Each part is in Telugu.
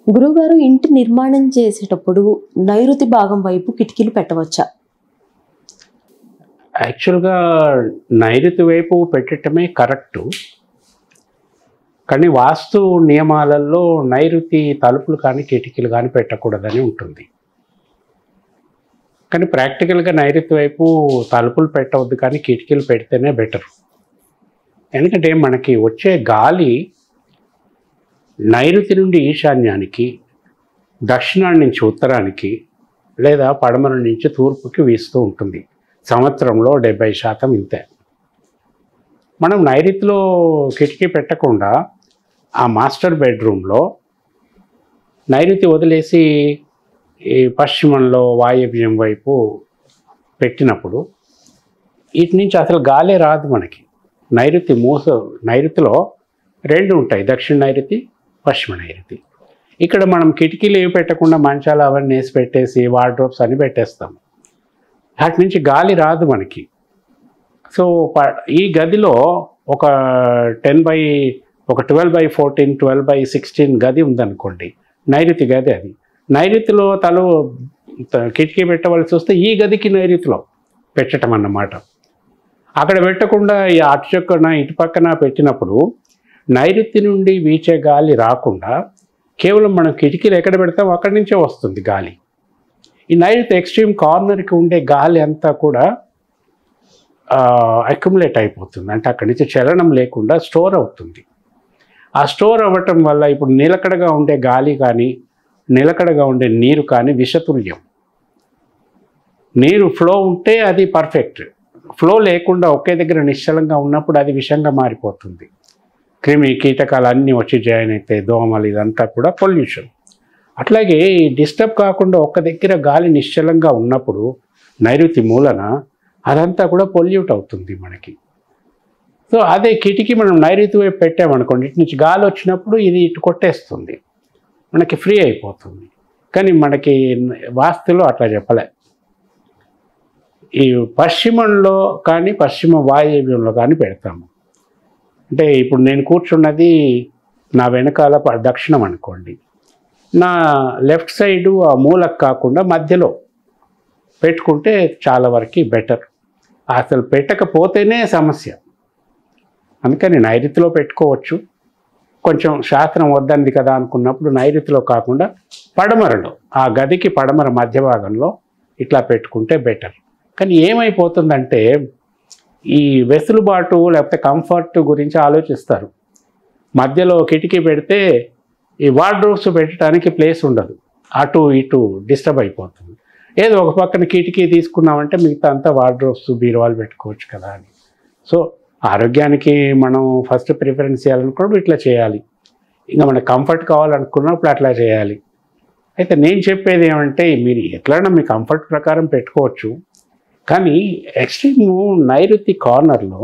గురువుగారు ఇంటి నిర్మాణం చేసేటప్పుడు నైరుతి భాగం వైపు కిటికీలు పెట్టవచ్చా యాక్చువల్గా నైరుతి వైపు పెట్టడమే కరెక్టు కానీ వాస్తు నియమాలలో నైరుతి తలుపులు కానీ కిటికీలు కానీ పెట్టకూడదని ఉంటుంది కానీ ప్రాక్టికల్గా నైరుతి వైపు తలుపులు పెట్టవద్దు కానీ కిటికీలు పెడితేనే బెటర్ ఎందుకంటే మనకి వచ్చే గాలి నైరుతి నుండి ఈశాన్యానికి దక్షిణాన్ని నుంచి ఉత్తరానికి లేదా పడమర నుంచి తూర్పుకి వీస్తూ ఉంటుంది సంవత్సరంలో డెబ్బై శాతం ఇంతే మనం నైరుతిలో కిటికీ పెట్టకుండా ఆ మాస్టర్ బెడ్రూమ్లో నైరుతి వదిలేసి ఈ పశ్చిమంలో వాయవ్యం వైపు పెట్టినప్పుడు వీటి నుంచి అసలు గాలే రాదు మనకి నైరుతి మూస నైరుతిలో రెండు ఉంటాయి దక్షిణ నైరుతి పశ్చిమ నైరుతి ఇక్కడ మనం కిటికీలు ఏవి పెట్టకుండా మంచాలు అవన్నీ వేసి పెట్టేసి వార్డ్రోబ్స్ అని పెట్టేస్తాం వాటి నుంచి గాలి రాదు మనకి సో ప- ఈ గదిలో ఒక టెన్ బై ఒక twelve by fourteen twelve by sixteen గది ఉందనుకోండి నైరుతి గది అది నైరుతిలో తలు త- కిటికీ పెట్టవలసి వస్తే ఈ గదికి నైరుతిలో పెట్టడం అన్నమాట అక్కడ పెట్టకుండా ఈ అటు చొక్కన ఇటు పక్కన పెట్టినప్పుడు నైరుతి నుండి వీచే గాలి రాకుండా కేవలం మనం కిటికీలు ఎక్కడ పెడతాం అక్కడి నుంచే వస్తుంది గాలి ఈ నైరుతి ఎక్స్ట్రీమ్ కార్నర్కి ఉండే గాలి అంతా కూడా అక్యుములేట్ అయిపోతుంది అంటే అక్కడి నుంచి చలనం లేకుండా స్టోర్ అవుతుంది ఆ స్టోర్ అవ్వటం వల్ల ఇప్పుడు నిలకడగా ఉండే గాలి కానీ నిలకడగా ఉండే నీరు కానీ విషతుల్యం నీరు ఫ్లో ఉంటే అది పర్ఫెక్ట్ ఫ్లో లేకుండా ఒకే దగ్గర నిశ్చలంగా ఉన్నప్పుడు అది విషంగా మారిపోతుంది క్రిమి కీటకాలు అన్నీ వచ్చి జాయిన్ అవుతాయి దోమలు ఇదంతా కూడా పొల్యూషన్ అట్లాగే ఈ డిస్టర్బ్ కాకుండా ఒక్క దగ్గర గాలి నిశ్చలంగా ఉన్నప్పుడు నైరుతి మూలన అదంతా కూడా పొల్యూట్ అవుతుంది మనకి సో అదే కిటికీ మనం నైరుతి వైపు పెట్టామనుకోండి ఇటు నుంచి గాలి వచ్చినప్పుడు ఇది ఇటు కొట్టేస్తుంది మనకి ఫ్రీ అయిపోతుంది కానీ మనకి వాస్తులో అట్లా చెప్పలే ఈ పశ్చిమంలో కానీ పశ్చిమ వాయవ్యంలో కానీ పెడతాము అంటే ఇప్పుడు నేను కూర్చున్నది నా వెనకాల ప- దక్షిణం అనుకోండి నా లెఫ్ట్ సైడు ఆ మూలకు కాకుండా మధ్యలో పెట్టుకుంటే చాలా వరకు బెటర్ అసలు పెట్టకపోతేనే సమస్య అందుకని నైరుతిలో పెట్టుకోవచ్చు కొంచెం శాస్త్రం వద్దంది కదా అనుకున్నప్పుడు నైరుతిలో కాకుండా పడమరలో ఆ గదికి పడమర మధ్య భాగంలో ఇట్లా పెట్టుకుంటే బెటర్ కానీ ఏమైపోతుందంటే ఈ వెసులుబాటు లేకపోతే కంఫర్ట్ గురించి ఆలోచిస్తారు మధ్యలో కిటికీ పెడితే ఈ వార్డ్రోబ్స్ పెట్టడానికి ప్లేస్ ఉండదు అటు ఇటు డిస్టర్బ్ అయిపోతుంది ఏదో ఒక పక్కన కిటికీ తీసుకున్నామంటే మిగతా అంతా వార్డ్రోబ్స్ బీరువాలు పెట్టుకోవచ్చు కదా అని సో ఆరోగ్యానికి మనం ఫస్ట్ ప్రిఫరెన్స్ చేయాలనుకున్నప్పుడు ఇట్లా చేయాలి ఇంకా మనకు కంఫర్ట్ కావాలనుకున్నప్పుడు అట్లా చేయాలి అయితే నేను చెప్పేది ఏమంటే మీరు ఎట్లైనా మీ కంఫర్ట్ ప్రకారం పెట్టుకోవచ్చు కానీ ఎక్స్ట్రీమ్ నైరుతి కార్నర్లో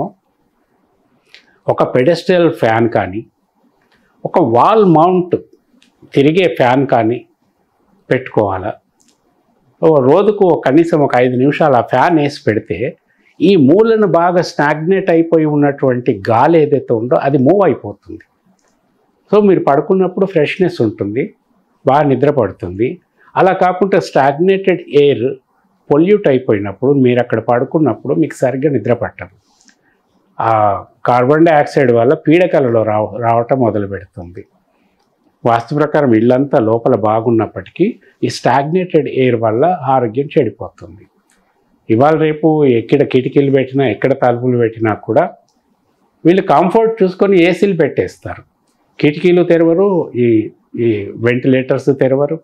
ఒక పెడెస్ట్రియల్ ఫ్యాన్ కానీ ఒక వాల్ మౌంట్ తిరిగే ఫ్యాన్ కానీ పెట్టుకోవాలా ఓ రోజుకు ఒక కనీసం ఒక ఐదు నిమిషాలు ఆ ఫ్యాన్ వేసి పెడితే ఈ మూలను బాగా స్టాగ్నేట్ అయిపోయి ఉన్నటువంటి గాలి ఏదైతే ఉందో అది మూవ్ అయిపోతుంది సో మీరు పడుకున్నప్పుడు ఫ్రెష్నెస్ ఉంటుంది బాగా నిద్ర పడుతుంది అలా కాకుండా స్టాగ్నేటెడ్ ఎయిర్ పొల్యూట్ అయిపోయినప్పుడు మీరు అక్కడ పడుకున్నప్పుడు మీకు సరిగ్గా నిద్ర పట్టదు ఆ కార్బన్ డైఆక్సైడ్ వల్ల పీడకలలో రావ రావటం మొదలు పెడుతుంది వాస్తు ప్రకారం ఇల్లంతా లోపల బాగున్నప్పటికీ ఈ స్టాగ్నేటెడ్ ఎయిర్ వల్ల ఆరోగ్యం చెడిపోతుంది ఇవాళ రేపు ఎక్కడ కిటికీలు పెట్టినా ఎక్కడ తలుపులు పెట్టినా కూడా వీళ్ళు కంఫర్ట్ చూసుకొని ఏసీలు పెట్టేస్తారు కిటికీలు తెరవరు ఈ ఈ వెంటిలేటర్స్ తెరవరు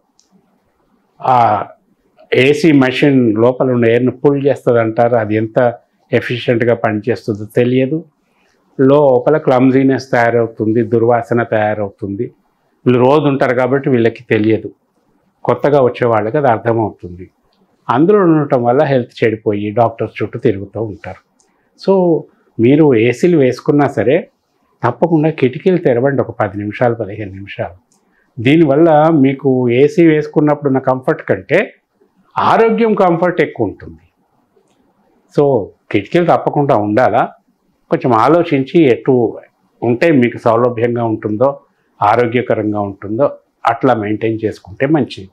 ఆ ఏసీ మెషిన్ లోపల ఉన్న ఎయిర్ను పుల్ చేస్తుంది అంటారు అది ఎంత ఎఫిషియెంట్గా పనిచేస్తుందో తెలియదు లోపల క్లమ్జీనెస్ తయారవుతుంది దుర్వాసన తయారవుతుంది వీళ్ళు రోజు ఉంటారు కాబట్టి వీళ్ళకి తెలియదు కొత్తగా వచ్చే వాళ్ళకి అది అర్థమవుతుంది అందులో ఉండటం వల్ల హెల్త్ చెడిపోయి డాక్టర్స్ చుట్టూ తిరుగుతూ ఉంటారు సో మీరు ఏసీలు వేసుకున్నా సరే తప్పకుండా కిటికీలు తెరవండి ఒక పది నిమిషాలు పదిహేను నిమిషాలు దీనివల్ల మీకు ఏసీ వేసుకున్నప్పుడు ఉన్న కంఫర్ట్ కంటే ఆరోగ్యం కంఫర్ట్ ఎక్కువ ఉంటుంది సో కిటికీలు తప్పకుండా ఉండాలా కొంచెం ఆలోచించి ఎటు ఉంటే మీకు సౌలభ్యంగా ఉంటుందో ఆరోగ్యకరంగా ఉంటుందో అట్లా మెయింటైన్ చేసుకుంటే మంచిది